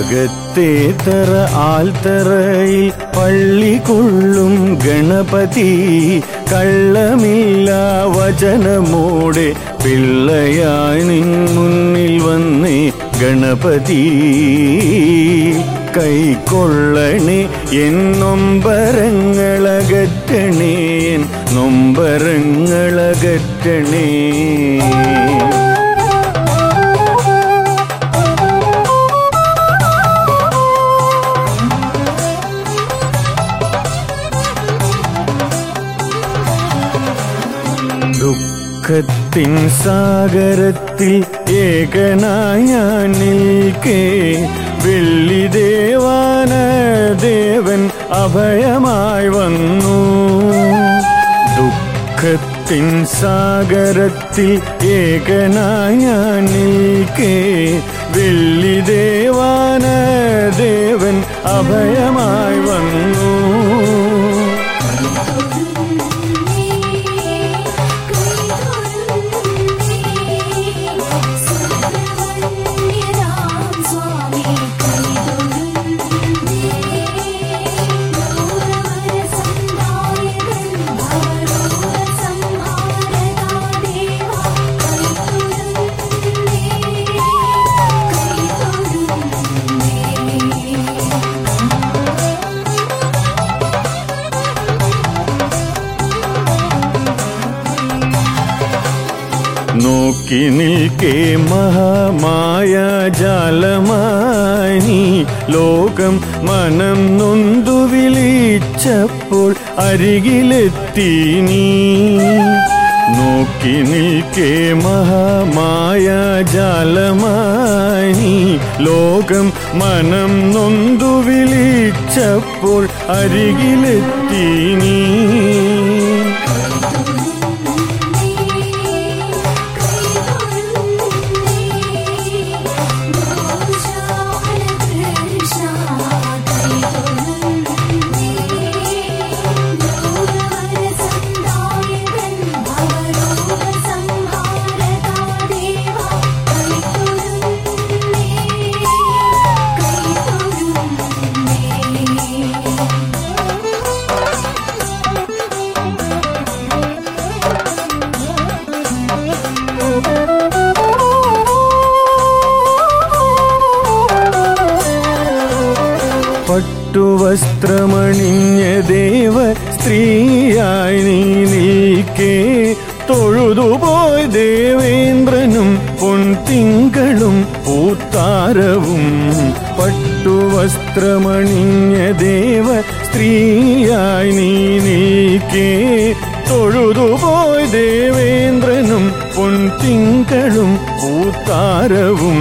അകത്തേത്തറ ആൽത്തറയിൽ പള്ളി കൊള്ളും ഗണപതി കള്ളമില്ല വചനമോടെ പിള്ളയായി നിൻ മുന്നിൽ വന്നേ ഗണപതി കൈക്കൊള്ളണേ എൻ നൊമ്പരങ്ങളകറ്റണേ എൻ നൊമ്പരങ്ങളകറ്റണേ ദുഃഖത്തിൻ സാഗരത്തിൽ ഏകനായ ഞാൻ നിൽക്കേ വെള്ളിദേവാന ദേവൻ അഭയമായി വന്നു ദുഃഖത്തിൻ സാഗരത്തിൽ ഏകനായ ഞാൻ നിൽക്കേ വെള്ളിദേവാന ദേവൻ അഭയമായി വന്നു നോക്കി നിൽക്കേ മഹാമായ ജാലമായി നീ ലോകം മനം നൊന്തു വിളിച്ചപ്പോൾ അരികിലെത്തി നീ നോക്കി നിൽക്കേ മഹാമായ ജാലമായി നീ ലോകം മനം നൊന്തു വിളിച്ചപ്പോൾ അരികിലെത്തി നീ പട്ടുവസ്ത്രമണിഞ്ഞ ദേവ സ്ത്രീയായി നീ നിൽക്കേ തൊഴുതുപോയി ദേവേന്ദ്രനും പൊൻതിങ്കളും പൂത്താരവും പട്ടുവസ്ത്രമണിഞ്ഞ ദേവ സ്ത്രീയായി നീ നിൽക്കേ തൊഴുതുപോയി ദേവേന്ദ്രനും പൊൻതിങ്കളും പൂത്താരവും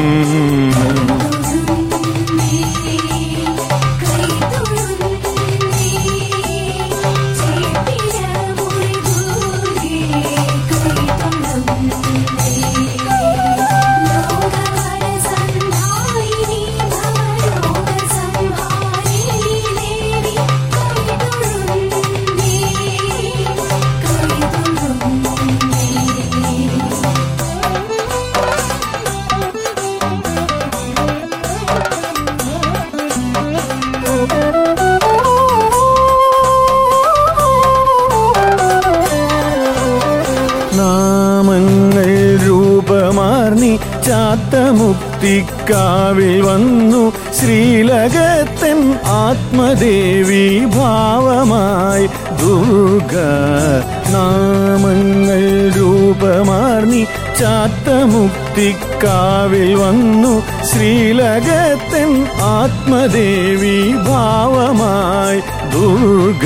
നാമങ്ങൾ രൂപമാർന്നി ചാത്തമുക്തിക്കാവിൽ വന്നു ശ്രീലകത്തൻ ആത്മദേവി ഭാവമായി ദുർഗ നാമങ്ങൾ രൂപമാർന്നി ചാത്തമുക്തിക്കാവിൽ വന്നു ശ്രീലകത്തൻ ആത്മദേവി ഭാവമായി ദുർഗ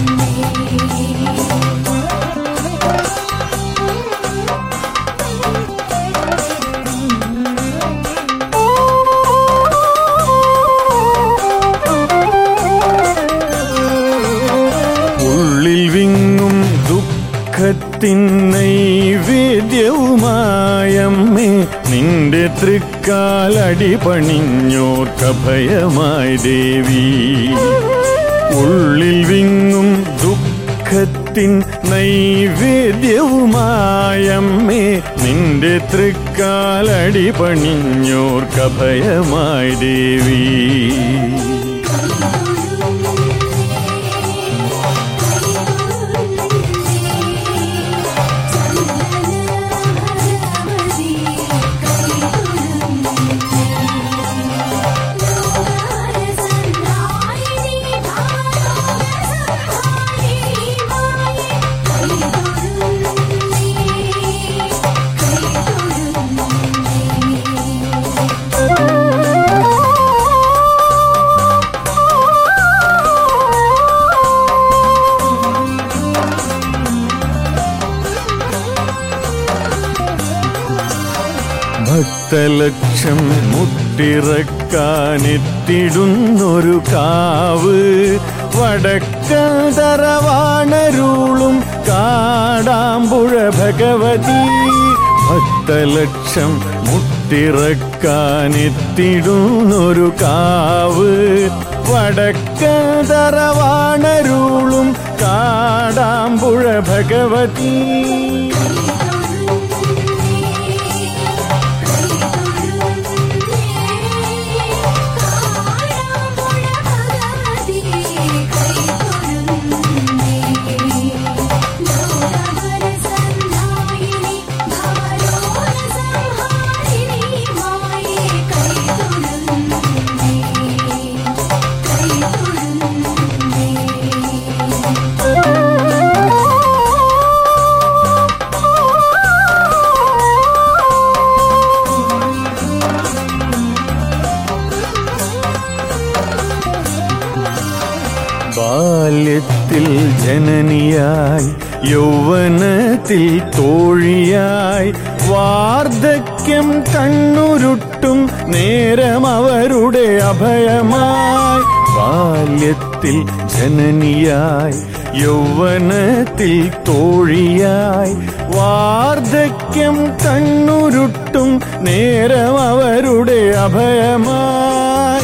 Thank you. ദുഃഖത്തിൻ നൈവേദ്യവുമായമ്മേ നിന്റെ തൃക്കാലടി പണിഞ്ഞോർക്കഭയമായി ദേവി ഉള്ളിൽ വിങ്ങും ദുഃഖത്തിൻ നൈവേദ്യവുമായമ്മേ നിന്റെ തൃക്കാലടി പണിഞ്ഞോർക്കഭയമായി ദേവി ഭക്തലക്ഷം മുട്ടിറക്കാനെത്തിടുന്നൊരു കാവ് വടക്കതറവാണരുളും കാടാമ്പുഴ ഭഗവതി ഭക്തലക്ഷം മുട്ടിറക്കാനെത്തിടുന്നൊരു കാവ് വടക്കതറവാണരുളും കാടാമ്പുഴ ഭഗവതി ബാല്യത്തിൽ ജനനിയായി യൗവനത്തിൽ തോഴിയായി വാർദ്ധക്യം കണ്ണുരുട്ടും നേരം അവരുടെ അഭയമായി ബാല്യത്തിൽ ജനനിയായി യൗവനത്തിൽ തോഴിയായി വാർദ്ധക്യം കണ്ണുരുട്ടും നേരം അവരുടെ അഭയമായി